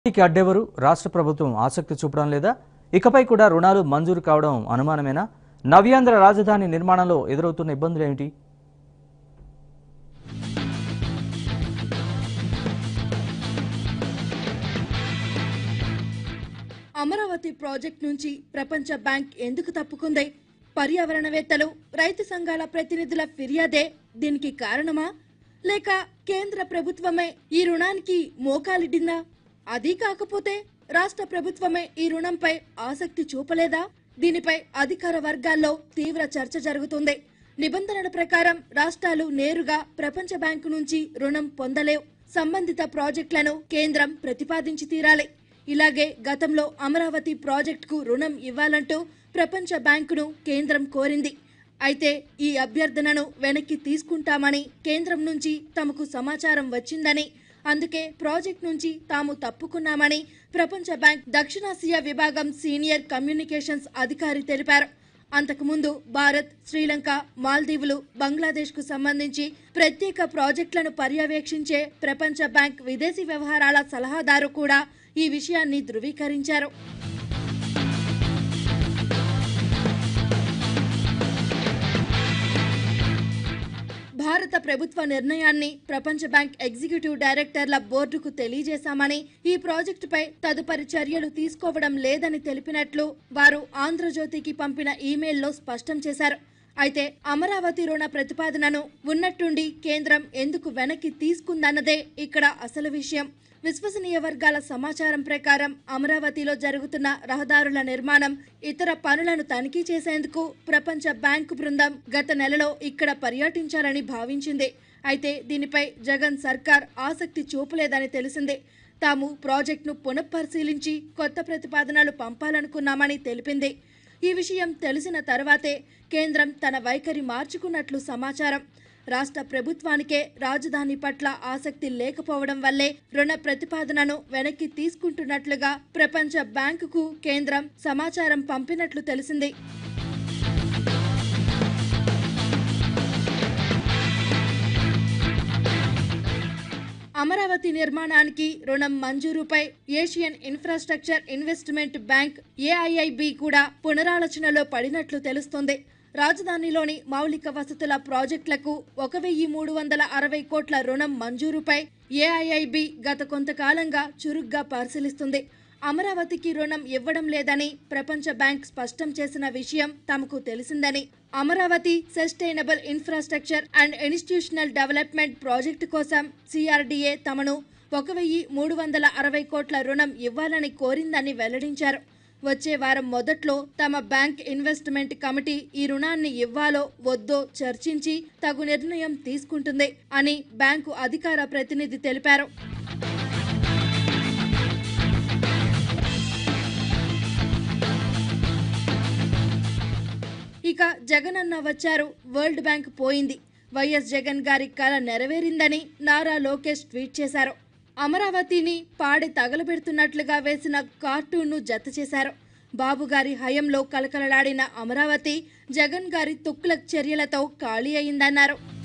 కి అడ్డెవరు రాష్ట్ర ప్రభుత్వం ఆసక్తి చూపడం లేదా ఇకపై కూడా రుణాలు మంజూరు కావడం అనుమానమేనా నవ్యాంధ్ర రాజధాని నిర్మాణంలో ఎదురవుతున్న ఇబ్బందులు ఏమిటి అమరావతి ప్రాజెక్ట్ నుంచి ప్రపంచ బ్యాంక్ ఎందుకు తప్పుకుంది పర్యావరణవేత్తలు రైతు సంఘాల ప్రతినిధుల ఫిర్యాదే దీనికి కారణమా లేక కేంద్ర ప్రభుత్వమే ఈ రుణానికి మోకాలిడ్డిందా అది కాకపోతే రాష్ట్ర ప్రభుత్వమే ఈ రుణంపై ఆసక్తి చూపలేదా దీనిపై అధికార వర్గాల్లో తీవ్ర చర్చ జరుగుతుంది నిబంధనల ప్రకారం రాష్ట్రాలు నేరుగా ప్రపంచ బ్యాంకు నుంచి రుణం పొందలేవు సంబంధిత ప్రాజెక్టులను కేంద్రం ప్రతిపాదించి తీరాలి ఇలాగే గతంలో అమరావతి ప్రాజెక్టుకు రుణం ఇవ్వాలంటూ ప్రపంచ బ్యాంకును కేంద్రం కోరింది అయితే ఈ అభ్యర్థనను వెనక్కి తీసుకుంటామని కేంద్రం నుంచి తమకు సమాచారం వచ్చిందని అందుకే ప్రాజెక్ట్ నుంచి తాము తప్పుకున్నామని ప్రపంచ బ్యాంక్ దక్షిణాసియా విభాగం సీనియర్ కమ్యూనికేషన్స్ అధికారి తెలిపారు అంతకుముందు భారత్ శ్రీలంక మాల్దీవులు బంగ్లాదేశ్కు సంబంధించి ప్రత్యేక ప్రాజెక్టులను పర్యవేక్షించే ప్రపంచ బ్యాంక్ విదేశీ వ్యవహారాల సలహాదారు కూడా ఈ విషయాన్ని ధృవీకరించారు భారత ప్రభుత్వ నిర్ణయాన్ని ప్రపంచ బ్యాంక్ ఎగ్జిక్యూటివ్ డైరెక్టర్ల బోర్డుకు తెలియజేశామని ఈ ప్రాజెక్టుపై తదుపరి చర్యలు తీసుకోవడం లేదని తెలిపినట్లు వారు ఆంధ్రజ్యోతికి పంపిన ఈమెయిల్లో స్పష్టం చేశారు అయితే అమరావతి రుణ ప్రతిపాదనను ఉన్నట్టుండి కేంద్రం ఎందుకు వెనక్కి తీసుకుందన్నదే ఇక్కడ అసలు విషయం విశ్వసనీయ వర్గాల సమాచారం ప్రకారం అమరావతిలో జరుగుతున్న రహదారుల నిర్మాణం ఇతర పనులను తనిఖీ చేసేందుకు ప్రపంచ బ్యాంకు బృందం గత నెలలో ఇక్కడ పర్యటించాలని భావించింది అయితే దీనిపై జగన్ సర్కార్ ఆసక్తి చూపలేదని తెలిసింది తాము ప్రాజెక్టును పునఃపరిశీలించి కొత్త ప్రతిపాదనలు పంపాలనుకున్నామని తెలిపింది ఈ విషయం తెలిసిన తర్వాతే కేంద్రం తన వైఖరి మార్చుకున్నట్లు సమాచారం రాష్ట్ర ప్రభుత్వానికే రాజధాని పట్ల ఆసక్తి లేకపోవడం వల్లే రుణ ప్రతిపాదనను వెనక్కి తీసుకుంటున్నట్లుగా ప్రపంచ బ్యాంకుకు కేంద్రం సమాచారం పంపినట్లు తెలిసింది అమరావతి నిర్మాణానికి రుణం మంజూరుపై Asian Infrastructure Investment Bank AIIB కూడా పునరాలోచనలో పడినట్లు తెలుస్తోంది రాజధానిలోని మౌలిక వసతుల ప్రాజెక్టులకు ఒక వెయ్యి మూడు వందల అరవై కోట్ల రుణం మంజూరుపై ఏఐఐబి గత కొంతకాలంగా చురుగ్గా పరిశీలిస్తుంది అమరావతికి రుణం ఇవ్వడం లేదని ప్రపంచ బ్యాంక్ స్పష్టం చేసిన విషయం తమకు తెలిసిందని Amaravati sustainable infrastructure and institutional development project కోసం సిఆర్డీఏ తమను ఒక వెయ్యి మూడు వందల అరవై కోట్ల రుణం ఇవ్వాలని కోరిందని వెల్లడించారు వచ్చే వారం మొదట్లో తమ బ్యాంక్ ఇన్వెస్ట్మెంట్ కమిటీ ఈ రుణాన్ని ఇవ్వాలో వద్దో చర్చించి తగు నిర్ణయం తీసుకుంటుంది అని బ్యాంకు అధికార ప్రతినిధి తెలిపారు ఇక జగన్ అన్న వచ్చారు వరల్డ్ బ్యాంక్ పోయింది వైఎస్ జగన్ గారి కల నెరవేరిందని నారా లోకేష్ ట్వీట్ చేశారు అమరావతిని పాడి తగలబెడుతున్నట్లుగా వేసిన కార్టూన్ను జత చేశారు బాబు గారి హయంలో కలకలలాడిన అమరావతి జగన్ గారి తుక్కుల చర్యలతో ఖాళీ అయిందన్నారు